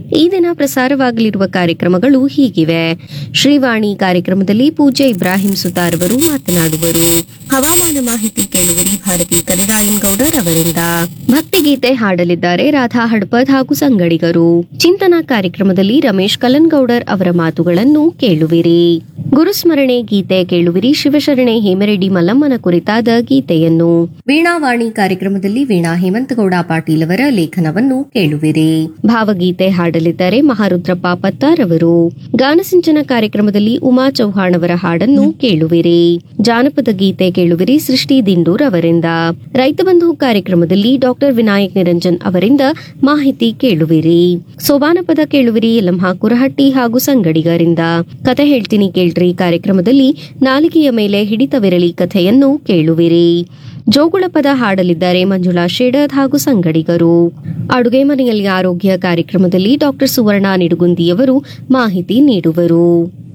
ಈ ದಿನ ಪ್ರಸಾರವಾಗಲಿರುವ ಕಾರ್ಯಕ್ರಮಗಳು ಹೀಗಿವೆ ಶ್ರೀವಾಣಿ ಕಾರ್ಯಕ್ರಮದಲ್ಲಿ ಪೂಜ್ಯ ಇಬ್ರಾಹಿಂ ಸುತಾರ್ ಅವರು ಮಾತನಾಡುವರು ಹವಾಮಾನ ಮಾಹಿತಿ ಕೇಳುವರಿ ಭಾರತಿ ಕರಿರಾಯನ್ ಗೌಡರ್ ಅವರಿಂದ ಭಕ್ತಿಗೀತೆ ಹಾಡಲಿದ್ದಾರೆ ರಾಧಾ ಹಡ್ಪದ್ ಹಾಗೂ ಸಂಗಡಿಗರು ಚಿಂತನ ಕಾರ್ಯಕ್ರಮದಲ್ಲಿ ರಮೇಶ್ ಕಲನ್ಗೌಡರ್ ಅವರ ಮಾತುಗಳನ್ನು ಕೇಳುವಿರಿ ಗುರುಸ್ಮರಣೆ ಗೀತೆ ಕೇಳುವಿರಿ ಶಿವಶರಣೆ ಹೇಮರೆಡ್ಡಿ ಮಲ್ಲಮ್ಮನ ಕುರಿತಾದ ಗೀತೆಯನ್ನು ವೀಣಾವಾಣಿ ಕಾರ್ಯಕ್ರಮದಲ್ಲಿ ವೀಣಾ ಹೇಮಂತಗೌಡ ಪಾಟೀಲ್ ಅವರ ಲೇಖನವನ್ನು ಕೇಳುವಿರಿ ಭಾವಗೀತೆ ಹಾಡಲಿದ್ದಾರೆ ಮಹಾರುದ್ರಪ್ಪ ಪತ್ತಾರ್ ಅವರು ಗಾನಸಿಂಚನ ಕಾರ್ಯಕ್ರಮದಲ್ಲಿ ಉಮಾ ಚೌಹಾಣ್ ಅವರ ಹಾಡನ್ನು ಕೇಳುವಿರಿ ಜಾನಪದ ಗೀತೆ ಕೇಳುವಿರಿ ಸೃಷ್ಟಿ ದಿಂಡೂರ್ ಅವರಿಂದ ರೈತ ಬಂಧು ಕಾರ್ಯಕ್ರಮದಲ್ಲಿ ಡಾಕ್ಟರ್ ವಿನಾಯಕ್ ನಿರಂಜನ್ ಅವರಿಂದ ಮಾಹಿತಿ ಕೇಳುವಿರಿ ಸೋಬಾನಪದ ಕೇಳುವಿರಿ ಯಲಂಹ ಕುರಹಟ್ಟಿ ಹಾಗೂ ಸಂಗಡಿಗರಿಂದ ಕತೆ ಹೇಳ್ತೀನಿ ಕೇಳ್ರಿ ಕಾರ್ಯಕ್ರಮದಲ್ಲಿ ನಾಲಿಗೆಯ ಮೇಲೆ ಹಿಡಿತವಿರಲಿ ಕಥೆಯನ್ನು ಕೇಳುವಿರಿ ಜೋಗುಳ ಪದ ಹಾಡಲಿದ್ದಾರೆ ಮಂಜುಳಾ ಶೇಡದ್ ಹಾಗೂ ಸಂಗಡಿಗರು ಅಡುಗೆ ಮನೆಯಲ್ಲಿ ಆರೋಗ್ಯ ಕಾರ್ಯಕ್ರಮದಲ್ಲಿ ಡಾಕ್ಟರ್ ಸುವರ್ಣ ನಿಡುಗುಂದಿಯವರು ಮಾಹಿತಿ ನೀಡುವರು